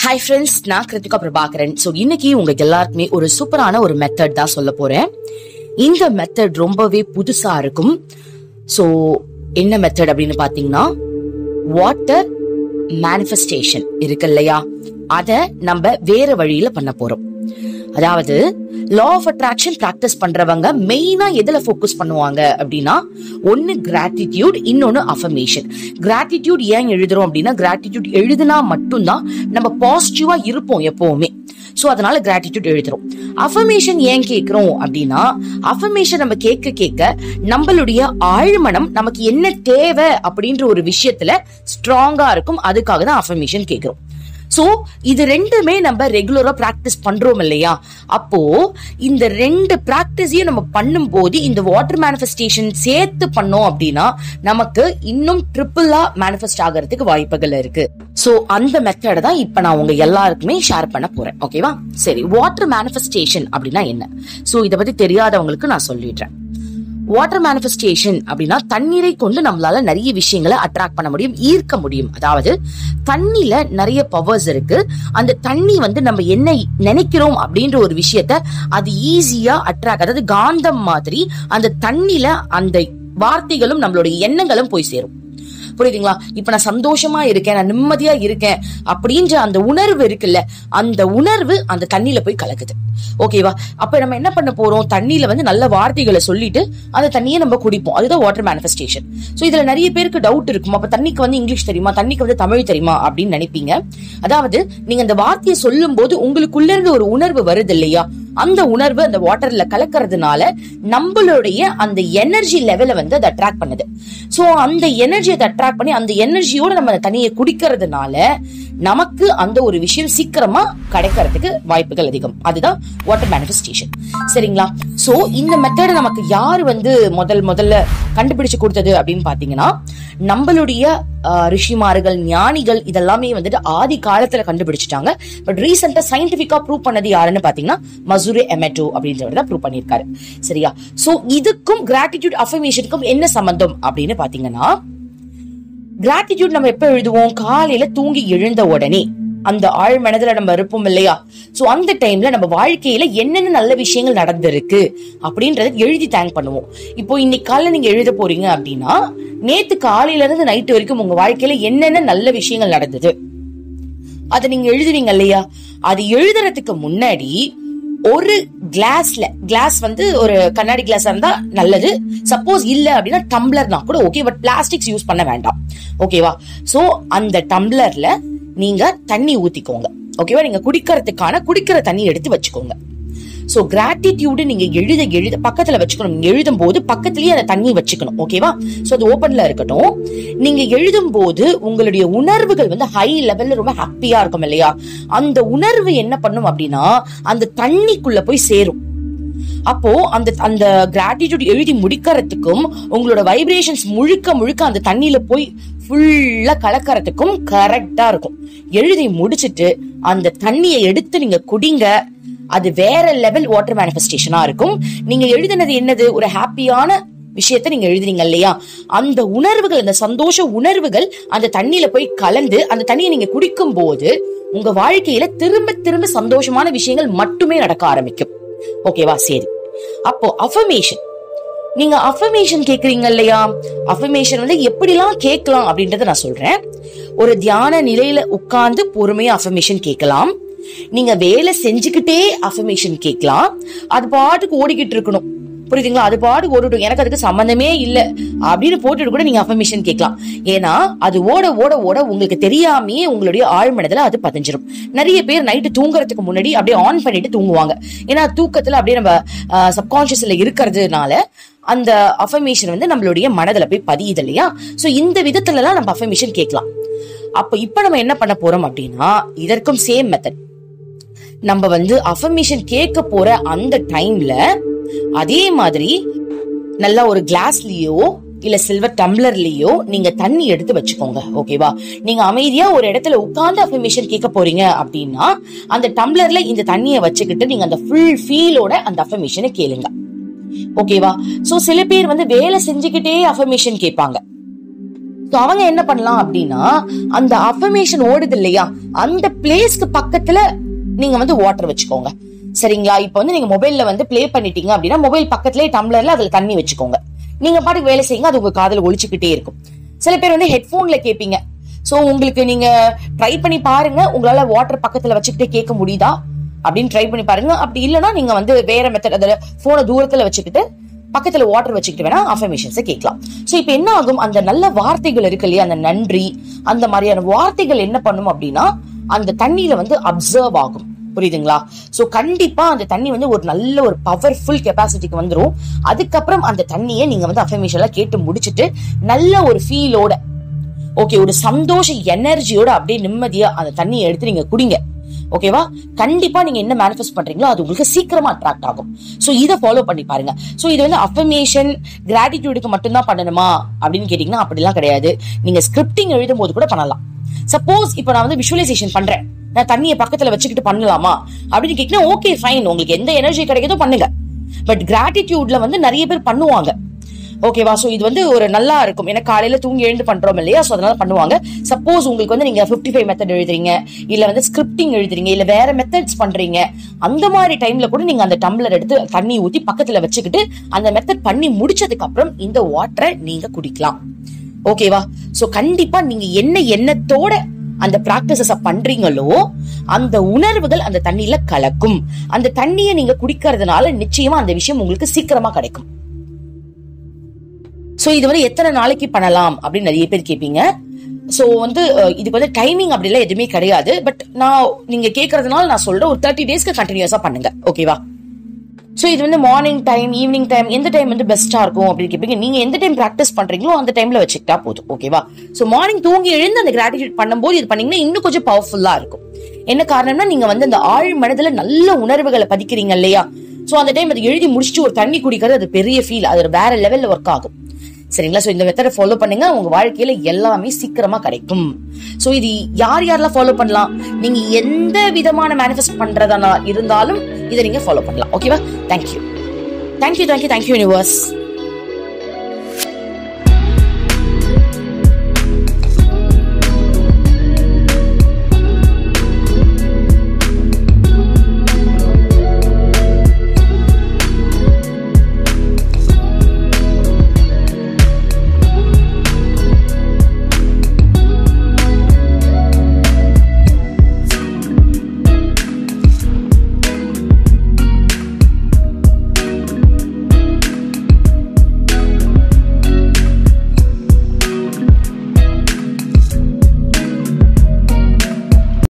hi friends நான் Kiruthika Prabhakaran so இன்னைக்கு உங்க எல்லாருக்குமே ஒரு சூப்பரான ஒரு மெத்தட் தான் சொல்ல போறேன் இந்த மெத்தட் ரொம்பவே புதுசா இருக்கும் ஸோ என்ன மெத்தட் அப்படின்னு பாத்தீங்கன்னா வாட்டர் மேனிஃபெஸ்டேஷன் இருக்கு இல்லையா அத நம்ம வேற வழியில பண்ண போறோம் அதாவது லா ஆஃப் அட்ராக்ஷன் பிராக்டிஸ் பண்றவங்க மெயினா எதுல ஃபோக்கஸ் பண்ணுவாங்க அப்படின்னா ஒன்னு கிராட்டிடியூட் இன்னொன்னு அஃபர்மேஷன் கிராட்டிடியூட் ஏன் எழுதுறோம் அப்படின்னா கிராட்டிடியூட் எழுதுனா மட்டும்தான் நம்ம பாசிட்டிவா இருப்போம் எப்பவுமே சோ அதனால கிராட்டிடியூட் எழுதுறோம் அஃபர்மேஷன் ஏன் கேக்குறோம் அப்படின்னா அஃபர்மேஷன் நம்ம கேட்க கேட்க நம்மளுடைய ஆழ்மனம் நமக்கு என்ன தேவை அப்படின்ற ஒரு விஷயத்துல ஸ்ட்ராங்கா இருக்கும் அதுக்காக தான் அஃபர்மேஷன் கேக்குறோம் சோ இது ரெண்டுமே நம்ம ரெகுலரா பிராக்டிஸ் பண்றோம் இல்லையா அப்போ இந்த ரெண்டு பிராக்டிஸையும் நம்ம பண்ணும்போது இந்த வாட்டர் மேனிஃபெஸ்டேஷன் சேர்த்து பண்ணோம் அப்படின்னா நமக்கு இன்னும் ட்ரிபிளா மேனிஃபெஸ்ட் ஆகிறதுக்கு வாய்ப்புகள் இருக்கு சோ அந்த மெத்தட தான் இப்ப நான் உங்க எல்லாருக்குமே ஷேர் பண்ண போறேன் ஓகேவா சரி வாட்டர் மேனிஃபெஸ்டேஷன் அப்படின்னா என்ன சோ இத பத்தி தெரியாதவங்களுக்கு நான் சொல்லிடுறேன் வாட்டர் மேனிஃபெஸ்டேஷன் அப்படின்னா தண்ணீரை கொண்டு நம்மளால நிறைய விஷயங்களை அட்ராக்ட் பண்ண முடியும் ஈர்க்க முடியும் அதாவது தண்ணில நிறைய பவர்ஸ் இருக்கு அந்த தண்ணி வந்து நம்ம என்ன நினைக்கிறோம் அப்படின்ற ஒரு விஷயத்த அது ஈஸியா அட்ராக்ட் அதாவது காந்தம் மாதிரி அந்த தண்ணில அந்த வார்த்தைகளும் நம்மளுடைய எண்ணங்களும் போய் சேரும் புரியுதுங்களா இப்ப நான் சந்தோஷமா இருக்கேன் நான் நிம்மதியா இருக்கேன் அப்படின்ற அந்த உணர்வு இருக்குல்ல அந்த உணர்வு அந்த தண்ணியில போய் கலக்குது ஓகேவா அப்ப நம்ம என்ன பண்ண போறோம் தண்ணியில வந்து நல்ல வார்த்தைகளை சொல்லிட்டு அந்த தண்ணியை நம்ம குடிப்போம் அதுதான் வாட்டர் மேனிஃபெஸ்டேஷன் சோ இதுல நிறைய பேருக்கு டவுட் இருக்கும் அப்ப தண்ணிக்கு வந்து இங்கிலீஷ் தெரியுமா தண்ணிக்கு வந்து தமிழ் தெரியுமா அப்படின்னு நினைப்பீங்க அதாவது நீங்க அந்த வார்த்தையை சொல்லும் போது உங்களுக்குள்ள இருந்து ஒரு உணர்வு வருது இல்லையா அந்த உணர்வு அந்த வாட்டர்ல கலக்கறதுனால நம்மளுடைய அந்த எனர்ஜி லெவலை வந்து அதை அட்ராக்ட் பண்ணுது சோ அந்த எனர்ஜியை அட்ராக்ட் பண்ணி அந்த எனர்ஜியோட நம்ம அந்த தண்ணியை குடிக்கிறதுனால நமக்கு அந்த ஒரு விஷயம் சீக்கிரமா கிடைக்கிறதுக்கு வாய்ப்புகள் அதிகம் அதுதான் வாட்டர் மேனிஃபெஸ்டேஷன் சரிங்களா சோ இந்த மெத்தடை நமக்கு யார் வந்து முதல் முதல்ல கண்டுபிடிச்சு கொடுத்தது அப்படின்னு பாத்தீங்கன்னா நம்மளுடைய ஆஹ், ரிஷிமார்கள் ஞானிகள் இதெல்லாமே வந்துட்டு ஆதி காலத்துல கண்டுபிடிச்சிட்டாங்க பட் ரீசெண்டா சயின்டிபிக்கா ப்ரூவ் பண்ணது யாருன்னு பாத்தீங்கன்னா மசூரி எமெட்டோ அப்படின்றவர் தான் ப்ரூவ் பண்ணிருக்காரு சரியா சோ இதுக்கும் கிராட்டிடியூட் அஃபர்மேஷனுக்கும் என்ன சம்பந்தம் அப்படின்னு பாத்தீங்கன்னா கிராட்டிடியூட் நம்ம எப்ப எழுதுவோம் காலையில தூங்கி எழுந்த உடனே அந்த ஆழ் மனதுல நம்ம இருப்போம் இல்லையா சோ அந்த டைம்ல நம்ம வாழ்க்கையில என்னென்ன நல்ல விஷயங்கள் நடந்திருக்கு அப்படின்றத எழுதி தேங்க் பண்ணுவோம் இப்போ இன்னைக்கு காலையில நீங்க எழுத போறீங்க அப்படின்னா நேத்து காலையில இருந்து நைட்டு வரைக்கும் உங்க வாழ்க்கையில என்னென்ன நல்ல விஷயங்கள் நடந்தது அதை நீங்க எழுதுவீங்க இல்லையா அது எழுதுறதுக்கு முன்னாடி ஒரு கிளாஸ்ல கிளாஸ் வந்து ஒரு கண்ணாடி கிளாஸா இருந்தா நல்லது சப்போஸ் இல்ல அப்படின்னா டம்ளர்னா கூட ஓகே பட் பிளாஸ்டிக்ஸ் யூஸ் பண்ண வேண்டாம் ஓகேவா சோ அந்த டம்ளர்ல நீங்க தண்ணி ஊத்திக்கோங்க ஓகேவா நீங்க குடிக்கிறதுக்கான குடிக்கிற தண்ணி எடுத்து வச்சுக்கோங்க சோ கிராட்டிடியூடு நீங்க எழுத எழுத பக்கத்துல வச்சுக்கணும் நீங்க எழுதும் போது பக்கத்துலயே அந்த தண்ணி வச்சுக்கணும் ஓகேவா சோ அது ஓபன்ல இருக்கட்டும் நீங்க எழுதும் போது உங்களுடைய உணர்வுகள் வந்து ஹை லெவல்ல ரொம்ப ஹாப்பியா இருக்கும் இல்லையா அந்த உணர்வு என்ன பண்ணும் அப்படின்னா அந்த தண்ணிக்குள்ள போய் சேரும் அப்போ அந்த அந்த கிராட்டிடியூட் எழுதி முடிக்கிறதுக்கும் உங்களோட வைப்ரேஷன்ஸ் முழுக்க முழுக்க அந்த தண்ணியில போய் ஃபுல்லா கலக்கறதுக்கும் கரெக்டா இருக்கும் எழுதி முடிச்சிட்டு அந்த தண்ணியை எடுத்து நீங்க குடிங்க அது வேற லெவல் வாட்டர் மேனிஃபெஸ்டேஷனா இருக்கும் நீங்க எழுதினது என்னது ஒரு ஹாப்பியான விஷயத்த நீங்க எழுதுறீங்க இல்லையா அந்த உணர்வுகள் அந்த சந்தோஷ உணர்வுகள் அந்த தண்ணியில போய் கலந்து அந்த தண்ணியை நீங்க குடிக்கும் போது உங்க வாழ்க்கையில திரும்ப திரும்ப சந்தோஷமான விஷயங்கள் மட்டுமே நடக்க ஆரம்பிக்கும் ஓகேவா சரி அப்போ அஃபர்மேஷன் நீங்க அஃபர்மேஷன் கேக்குறீங்க இல்லையா அஃபர்மேஷன் வந்து எப்படிலாம் கேட்கலாம் அப்படின்றத நான் சொல்றேன் ஒரு தியான நிலையில உட்கார்ந்து பொறுமையா அஃபர்மேஷன் கேட்கலாம் நீங்க வேலை செஞ்சுக்கிட்டே அஃபர்மேஷன் கேட்கலாம் அது பாட்டுக்கு ஓடிக்கிட்டு இருக்கணும் புரியுதுங்களா அது பாட்டுக்கு ஓடிட்டும் எனக்கு அதுக்கு சம்பந்தமே இல்ல அப்படின்னு போட்டுட்டு கூட நீங்க அஃபர்மேஷன் கேட்கலாம் ஏன்னா அது ஓட ஓட ஓட உங்களுக்கு தெரியாமையே உங்களுடைய ஆழ்மனதுல அது பதிஞ்சிரும் நிறைய பேர் நைட்டு தூங்குறதுக்கு முன்னாடி அப்படியே ஆன் பண்ணிட்டு தூங்குவாங்க ஏன்னா தூக்கத்துல அப்படியே நம்ம சப்கான்சியஸ்ல இருக்கிறதுனால அந்த அஃபர்மேஷன் வந்து நம்மளுடைய மனதுல போய் பதியுது இல்லையா சோ இந்த விதத்துல எல்லாம் நம்ம அஃபர்மேஷன் கேட்கலாம் அப்ப இப்ப நம்ம என்ன பண்ண போறோம் அப்படின்னா இதற்கும் சேம் மெத்தட் நம்ம வந்து அஃபர்மேஷன் கேட்க போற அந்த டைம்ல அதே மாதிரி நல்லா ஒரு கிளாஸ்லயோ இல்ல சில்வர் டம்ளர்லயோ நீங்க தண்ணி எடுத்து வச்சுக்கோங்க ஓகேவா நீங்க அமைதியா ஒரு இடத்துல உட்கார்ந்து அஃபர்மேஷன் கேட்க போறீங்க அப்படின்னா அந்த டம்ளர்ல இந்த தண்ணியை வச்சுக்கிட்டு நீங்க அந்த ஃபுல் ஃபீலோட அந்த அஃபர்மேஷனை கேளுங்க ஓகேவா சோ சில பேர் வந்து வேலை செஞ்சுக்கிட்டே அஃபர்மேஷன் கேட்பாங்க So அவங்க என்ன பண்ணலாம் அப்படின்னா அந்த அஃபர்மேஷன் ஓடுது இல்லையா அந்த பிளேஸ்க்கு பக்கத்துல நீங்க வந்து வாட்டர் வச்சுக்கோங்க சரிங்களா இப்போ வந்து நீங்க மொபைல்ல வந்து ப்ளே பண்ணிட்டீங்க அப்படின்னா மொபைல் பக்கத்துலயே டம்ளர்ல அதுல தண்ணி வச்சுக்கோங்க நீங்க பாட்டுக்கு வேலை செய்யுங்க அது உங்க காதுல ஒழிச்சுக்கிட்டே இருக்கும் சில பேர் வந்து ஹெட்போன்ல கேட்பீங்க சோ உங்களுக்கு நீங்க ட்ரை பண்ணி பாருங்க உங்களால வாட்டர் பக்கத்துல வச்சுக்கிட்டே கேட்க முடியுதா அப்படின்னு ட்ரை பண்ணி பாருங்க அப்படி இல்லைன்னா நீங்க வந்து வேற மெத்தட் அதுல போனை தூரத்துல வச்சுக்கிட்டு பக்கத்துல வாட்டர் வச்சுக்கிட்டு வேணா அஃபர்மேஷன்ஸை கேட்கலாம் சோ இப்போ என்ன ஆகும் அந்த நல்ல வார்த்தைகள் இருக்கு இல்லையா அந்த நன்றி அந்த மாதிரியான வார்த்தைகள் என்ன பண்ணும் அப்படின்னா அந்த தண்ணியில வந்து அப்சர்வ் ஆகும் புரியுதுங்களா சோ கண்டிப்பா அந்த தண்ணி வந்து ஒரு நல்ல ஒரு பவர்ஃபுல் கெப்பாசிட்டிக்கு வந்துரும் அதுக்கப்புறம் அந்த தண்ணியை நீங்க வந்து அஃபர்மேஷன்ல கேட்டு முடிச்சிட்டு நல்ல ஒரு ஃபீலோட ஓகே ஒரு சந்தோஷ எனர்ஜியோட அப்படியே நிம்மதியா அந்த தண்ணியை எடுத்து நீங்க குடிங்க ஓகேவா கண்டிப்பா நீங்க என்ன மேனிஃபெஸ்ட் பண்றீங்களோ அது உங்களுக்கு சீக்கிரமா அட்ராக்ட் ஆகும் சோ இதை ஃபாலோ பண்ணி பாருங்க சோ இது வந்து அஃபர்மேஷன் கிராட்டிடியூடுக்கு மட்டும்தான் பண்ணணுமா அப்படின்னு கேட்டீங்கன்னா அப்படிலாம் கிடையாது நீங்க ஸ்கிரிப்டிங் எழுதும் போது கூட பண்ணலாம் சப்போஸ் இப்போ நான் வந்து விஷுவலைசேஷன் பண்றேன் நான் தண்ணியை பக்கத்துல வச்சுக்கிட்டு பண்ணலாமா அப்படின்னு கேட்டீங்கன்னா ஓகே ஃபைன் உங்களுக்கு எந்த எனர்ஜி கிடைக்குதோ பண்ணுங்க பட் கிராட்டிடியூட்ல வந்து நிறைய பேர் பண்ணுவாங்க ஓகேவா சோ இது வந்து ஒரு நல்லா இருக்கும் ஏன்னா காலையில தூங்கி எழுந்து பண்றோம் இல்லையா சோ அதனால பண்ணுவாங்க சப்போஸ் உங்களுக்கு வந்து நீங்க 55 ஃபைவ் மெத்தட் எழுதுறீங்க இல்ல வந்து ஸ்கிரிப்டிங் எழுதுறீங்க இல்ல வேற மெத்தட்ஸ் பண்றீங்க அந்த மாதிரி டைம்ல கூட நீங்க அந்த டம்ளர் எடுத்து தண்ணி ஊத்தி பக்கத்துல வச்சுக்கிட்டு அந்த மெத்தட் பண்ணி முடிச்சதுக்கு அப்புறம் இந்த வாட்டரை நீங்க குடிக்கலாம் ஓகேவா சோ கண்டிப்பா நீங்க என்ன எண்ணத்தோட அந்த பிராக்டிசஸ பண்றீங்களோ அந்த உணர்வுகள் அந்த தண்ணியில கலக்கும் அந்த தண்ணியை நீங்க குடிக்கிறதுனால நிச்சயமா அந்த விஷயம் உங்களுக்கு சீக்கிரமா கிடைக்கும் சோ இது வந்து எத்தனை நாளைக்கு பண்ணலாம் அப்படின்னு நிறைய பேர் கேட்பீங்க சோ வந்து அஹ், இதுக்கு வந்து டைமிங் அப்படிலாம் எதுவுமே கிடையாது பட் நான் நீங்க கேக்குறதுனால நான் சொல்றேன் ஒரு தேர்ட்டி டேஸ்க்கு கண்டினியூஸா பண்ணுங்க ஓகேவா சோ இது வந்து மார்னிங் டைம் ஈவினிங் டைம் எந்த டைம் வந்து பெஸ்டா இருக்கும் அப்படின்னு கேட்பீங்க நீங்க எந்த டைம் பிராக்டிஸ் பண்றீங்களோ அந்த டைம்ல வச்சுக்கிட்டா போதும் ஓகேவா சோ மார்னிங் தூங்கி எழுந்து அந்த கிராட்டிடியூட் பண்ணும்போது இது பண்ணீங்கன்னா இன்னும் கொஞ்சம் பவர்ஃபுல்லா இருக்கும் என்ன காரணம்னா நீங்க வந்து அந்த ஆழ் மனதுல நல்ல உணர்வுகளை பதிக்கிறீங்க இல்லையா சோ அந்த டைம் அது எழுதி முடிச்சுட்டு ஒரு தண்ணி குடிக்கிறது அது பெரிய ஃபீல் அது ஒரு வேற லெவல்ல ஒர்க் ஆகும் சரிங்களா சோ இந்த மெத்தடை ஃபாலோ பண்ணுங்க உங்க வாழ்க்கையில எல்லாமே சீக்கிரமா கிடைக்கும் சோ இது யார் யாரெல்லாம் ஃபாலோ பண்ணலாம் நீங்க எந்த விதமான மேனிஃபெஸ்ட் பண்றதா இருந்தாலும் இதை நீங்க ஃபாலோ பண்ணலாம் ஓகேவா thank you thank you thank you thank you universe